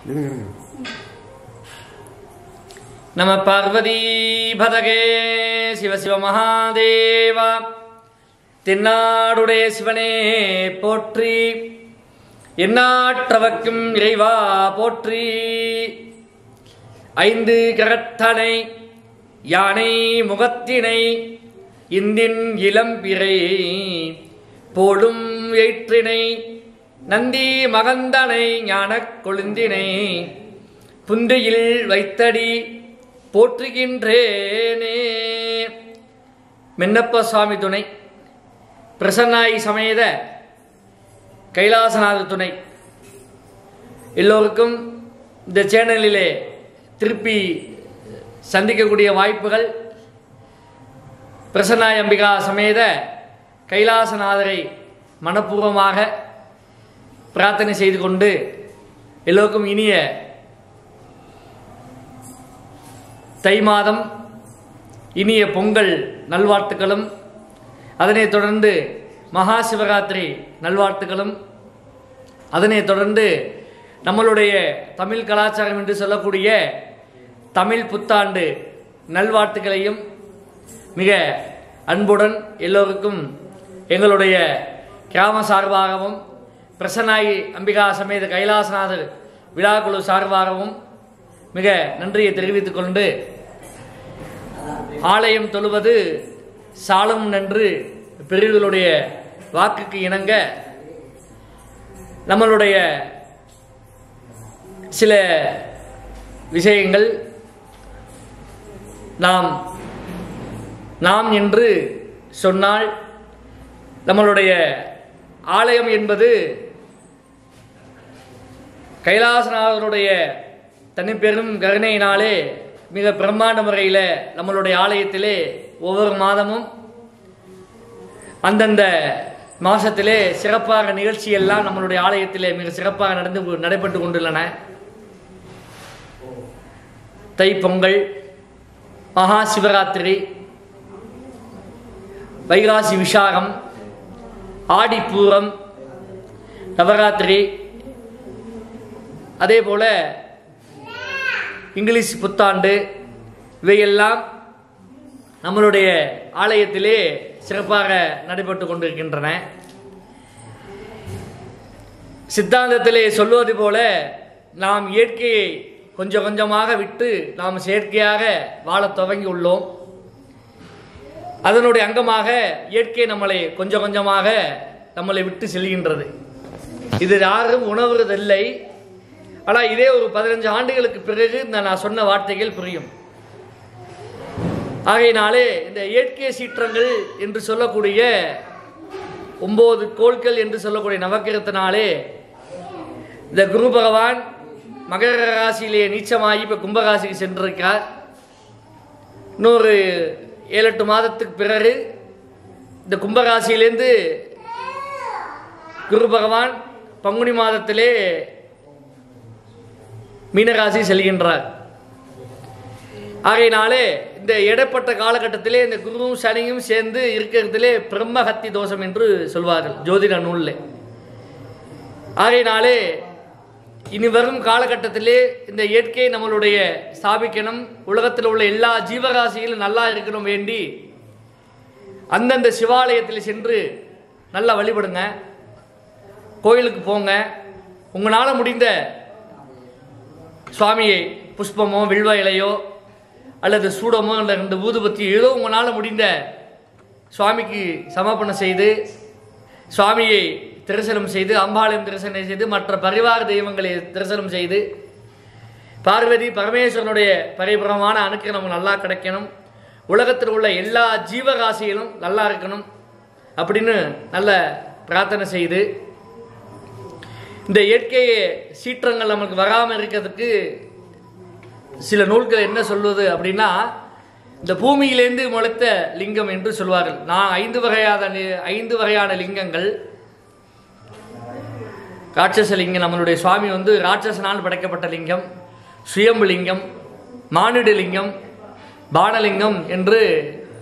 இருங்க இருங்க நம பார்வதி பதகே சிவ சிவ மகாதேவா தென்னாடுடைய சிவனே போற்றி எந்நாட்டவர்க்கும் இறைவா போற்றி ஐந்து கரத்தனை யானை முகத்தினை இந்தின் இளம்பிறை போடும் எயிற்றினை நந்தி மகந்தனை ஞானக் கொழுந்தினை புந்தியில் வைத்தடி போற்றுகின்றேனே மென்னப்ப சுவாமி துணை பிரசன்னாய் சமேத கைலாசநாத துணை எல்லோருக்கும் இந்த சேனலிலே திருப்பி சந்திக்கக்கூடிய வாய்ப்புகள் பிரசன்னாய் அம்பிகா சமேத கைலாசநாதரை மனப்பூர்வமாக பிரார்த்தனை செய்து கொண்டு எல்லோருக்கும் இனிய தை மாதம் இனிய பொங்கல் நல்வாழ்த்துக்களும் அதனைத் தொடர்ந்து மகா சிவராத்திரி நல்வாழ்த்துக்களும் அதனைத் தொடர்ந்து நம்மளுடைய தமிழ் கலாச்சாரம் என்று சொல்லக்கூடிய தமிழ் புத்தாண்டு நல்வாழ்த்துக்களையும் மிக அன்புடன் எல்லோருக்கும் எங்களுடைய கிராம சார்பாகவும் பிரசன்னாயி அம்பிகா சமேத கைலாசநாதர் விழாக்குழு சார்பாகவும் மிக நன்றியை தெரிவித்துக் கொண்டு ஆலயம் தொழுவது சாலும் நன்று பெரியவர்களுடைய வாக்குக்கு இணங்க நம்மளுடைய சில விஷயங்கள் நாம் நாம் என்று சொன்னால் நம்மளுடைய ஆலயம் என்பது கைலாசநாதனுடைய தனிப்பெரும் கருணையினாலே மிக பிரம்மாண்ட முறையில் நம்மளுடைய ஆலயத்திலே ஒவ்வொரு மாதமும் அந்தந்த மாசத்திலே சிறப்பாக நிகழ்ச்சி எல்லாம் நம்மளுடைய ஆலயத்திலே மிக சிறப்பாக நடந்து நடைபெற்று கொண்டுள்ளன தைப்பொங்கல் மகா சிவராத்திரி வைகாசி விஷாகம் ஆடிப்பூரம் நவராத்திரி அதே போல இங்கிலீஷ் புத்தாண்டு இவையெல்லாம் நம்மளுடைய ஆலயத்திலே சிறப்பாக நடைபெற்று கொண்டிருக்கின்றன சித்தாந்தத்திலே சொல்வது போல நாம் இயற்கையை கொஞ்சம் கொஞ்சமாக விட்டு நாம் செயற்கையாக வாழத் துவங்கி உள்ளோம் அதனுடைய அங்கமாக இயற்கை நம்மளை கொஞ்சம் கொஞ்சமாக நம்மளை விட்டு செல்கின்றது இது யாரும் உணர்வதில்லை ஆனால் இதே ஒரு பதினஞ்சு ஆண்டுகளுக்கு பிறகு இந்த நான் சொன்ன வார்த்தைகள் புரியும் ஆகையினாலே இந்த இயற்கை சீற்றங்கள் என்று சொல்லக்கூடிய ஒன்பது கோள்கள் என்று சொல்லக்கூடிய நவக்கிரத்தினாலே இந்த குரு பகவான் மகர ராசியிலே நீச்சமாகி இப்போ கும்பராசிக்கு சென்றிருக்கிறார் இன்னொரு ஏழு எட்டு மாதத்துக்கு பிறகு இந்த கும்பராசியிலேருந்து குரு பகவான் பங்குனி மாதத்திலே மீனராசி செல்கின்றார் ஆகையினாலே இந்த இடைப்பட்ட காலகட்டத்திலே இந்த குருவும் சனியும் சேர்ந்து இருக்கிறதுலே பிரம்மஹத்தி தோஷம் என்று சொல்வார்கள் ஜோதிட நூலில் ஆகையினாலே இனி வரும் காலகட்டத்திலே இந்த இயற்கையை நம்மளுடைய ஸ்தாபிக்கணும் உலகத்தில் உள்ள எல்லா ஜீவராசிகளும் நல்லா இருக்கணும் வேண்டி அந்தந்த சிவாலயத்தில் சென்று நல்லா வழிபடுங்க கோயிலுக்கு போங்க உங்களால் முடிந்த சுவாமியை புஷ்பமோ வில்வ இலையோ அல்லது சூடமோ இல்லை ரெண்டு ஊதுபத்தி ஏதோ உங்களால் முடிந்த சுவாமிக்கு சமர்ப்பணம் செய்து சுவாமியை தரிசனம் செய்து அம்பாளையம் தரிசனம் செய்து மற்ற பரிவார தெய்வங்களை தரிசனம் செய்து பார்வதி பரமேஸ்வரனுடைய பரிபுரமான அணுக்கு நமக்கு நல்லா கிடைக்கணும் உலகத்தில் உள்ள எல்லா ஜீவராசிகளும் நல்லா இருக்கணும் அப்படின்னு நல்ல பிரார்த்தனை செய்து இந்த இயற்கை சீற்றங்கள் நமக்கு வராமல் இருக்கிறதுக்கு சில நூல்கள் என்ன சொல்வது அப்படின்னா இந்த பூமியிலேருந்து முளைத்த லிங்கம் என்று சொல்வார்கள் நான் ஐந்து வகையான லி- ஐந்து வகையான லிங்கங்கள் ராட்சச லிங்கம் நம்மளுடைய சுவாமி வந்து ராட்சசனால் படைக்கப்பட்ட லிங்கம் சுயம்பு லிங்கம் மானிட லிங்கம் பானலிங்கம் என்று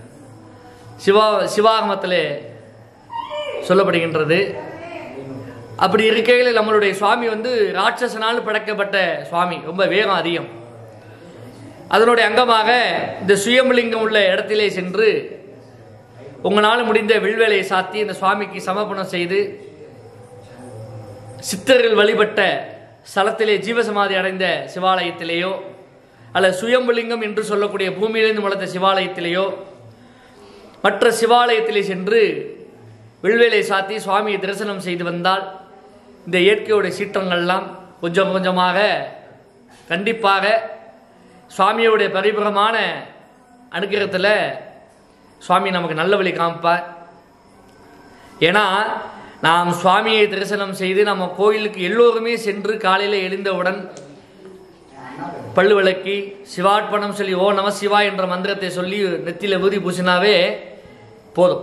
சிவா சிவாகமத்திலே சொல்லப்படுகின்றது அப்படி இருக்கையில் நம்மளுடைய சுவாமி வந்து ராட்சசனால் படைக்கப்பட்ட சுவாமி ரொம்ப வேகம் அதிகம் அதனுடைய அங்கமாக இந்த சுயம்பலிங்கம் உள்ள இடத்திலே சென்று உங்களால் முடிந்த வில்வேலையை சாத்தி இந்த சுவாமிக்கு சமர்ப்பணம் செய்து சித்தர்கள் வழிபட்ட ஸ்தலத்திலே ஜீவசமாதி அடைந்த சிவாலயத்திலேயோ அல்லது சுயம்பலிங்கம் என்று சொல்லக்கூடிய பூமியிலிருந்து முளைத்த சிவாலயத்திலேயோ மற்ற சிவாலயத்திலே சென்று வில்வேலை சாத்தி சுவாமியை தரிசனம் செய்து வந்தால் இந்த இயற்கையோட சீற்றங்கள்லாம் கொஞ்சம் கொஞ்சமாக கண்டிப்பாக சுவாமியோடைய பரிபுரமான அனுகிரகத்தில் சுவாமி நமக்கு நல்ல வழி காமிப்பார் ஏன்னா நாம் சுவாமியை தரிசனம் செய்து நம்ம கோயிலுக்கு எல்லோருமே சென்று காலையில் எழுந்தவுடன் பல்லு விளக்கி சிவார்ப்பணம் சொல்லி ஓ நம சிவா என்ற மந்திரத்தை சொல்லி நெத்தியில் ஊதி பூசினாவே போதும்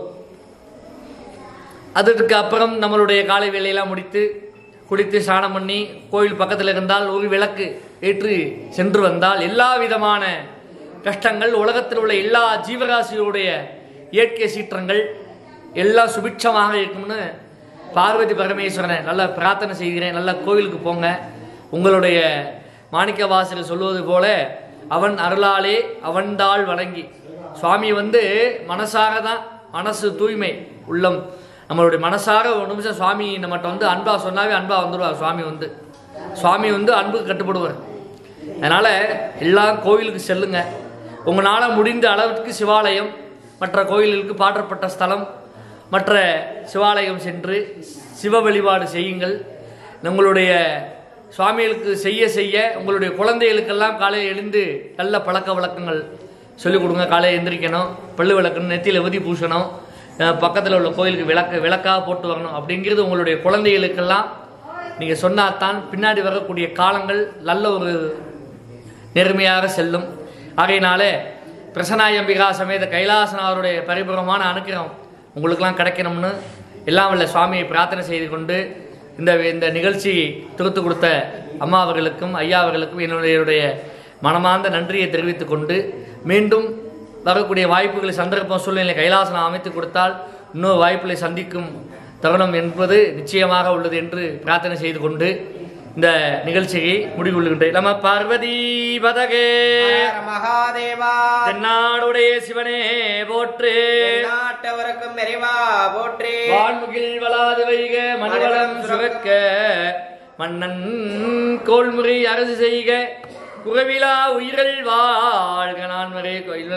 அதற்கு அப்புறம் நம்மளுடைய காலை வேலையெல்லாம் முடித்து குடித்து ஸ்நானம் பண்ணி கோயில் பக்கத்தில் இருந்தால் ஒரு விளக்கு ஏற்றி சென்று வந்தால் எல்லா விதமான கஷ்டங்கள் உலகத்தில் உள்ள எல்லா ஜீவராசிகளுடைய இயற்கை சீற்றங்கள் எல்லாம் சுபிட்சமாக இருக்கும்னு பார்வதி பரமேஸ்வரனை நல்லா பிரார்த்தனை செய்கிறேன் நல்லா கோயிலுக்கு போங்க உங்களுடைய மாணிக்க வாசகர் சொல்லுவது போல அவன் அருளாலே அவன்தாள் வணங்கி சுவாமி வந்து மனசார தான் மனசு தூய்மை உள்ளம் நம்மளுடைய மனசார ஒரு நிமிஷம் சுவாமி நம்மகிட்ட வந்து அன்பா சொன்னாவே அன்பா வந்துடுவார் சுவாமி வந்து சுவாமி வந்து அன்புக்கு கட்டுப்படுவார் அதனால எல்லாம் கோயிலுக்கு செல்லுங்க உங்களால் முடிந்த அளவுக்கு சிவாலயம் மற்ற கோயில்களுக்கு பாற்றப்பட்ட ஸ்தலம் மற்ற சிவாலயம் சென்று சிவ வழிபாடு செய்யுங்கள் உங்களுடைய சுவாமிகளுக்கு செய்ய செய்ய உங்களுடைய குழந்தைகளுக்கெல்லாம் காலையில் எழுந்து நல்ல பழக்க வழக்கங்கள் சொல்லிக் கொடுங்க காலையில் எந்திரிக்கணும் பல்லு விளக்கணும் நெத்தியில் ஊதி பூசணும் அஹ் பக்கத்தில் உள்ள கோயிலுக்கு விளக்கு விளக்காக போட்டு வரணும் அப்படிங்கிறது உங்களுடைய குழந்தைகளுக்கெல்லாம் நீங்கள் சொன்னாதான் பின்னாடி வரக்கூடிய காலங்கள் நல்ல ஒரு நேர்மையாக செல்லும் ஆகையினாலே பிரசனாயம்பிகா சமேத கைலாசனாருடைய பரிபூரமான அனுக்கிரம் உங்களுக்கெல்லாம் கிடைக்கணும்னு எல்லாம் வல்ல சுவாமியை பிரார்த்தனை செய்து கொண்டு இந்த இந்த நிகழ்ச்சி தொகுத்து கொடுத்த அம்மா அவர்களுக்கும் ஐயா அவர்களுக்கும் என்னுடைய மனமார்ந்த நன்றியை தெரிவித்துக் கொண்டு மீண்டும் வரக்கூடிய வாய்ப்புகளை சந்தர்ப்பம் சூழ்நிலை கைலாசனம் அமைத்து கொடுத்தால் இன்னொரு வாய்ப்புகளை சந்திக்கும் தருணம் என்பது நிச்சயமாக உள்ளது என்று பிரார்த்தனை செய்து கொண்டு இந்த நிகழ்ச்சியை முடிவுள்ளுகின்றேன் நம பார்வதி பதகே ஹர மகாதேவா தென்னாடுடைய சிவனே போற்று நாட்டவருக்கும் நிறைவா போற்றே வான்முகில் வளாது வைக மணிவளம் சுரக்க மன்னன் கோள்முறை அரசு செய்க குறவிலா உயிர்கள் வாழ்க நான்மறை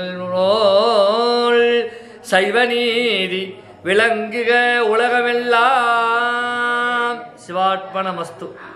கோயில் சைவ நீதி விளங்குக உலகமெல்லாம் சிவார்ப்பணமஸ்து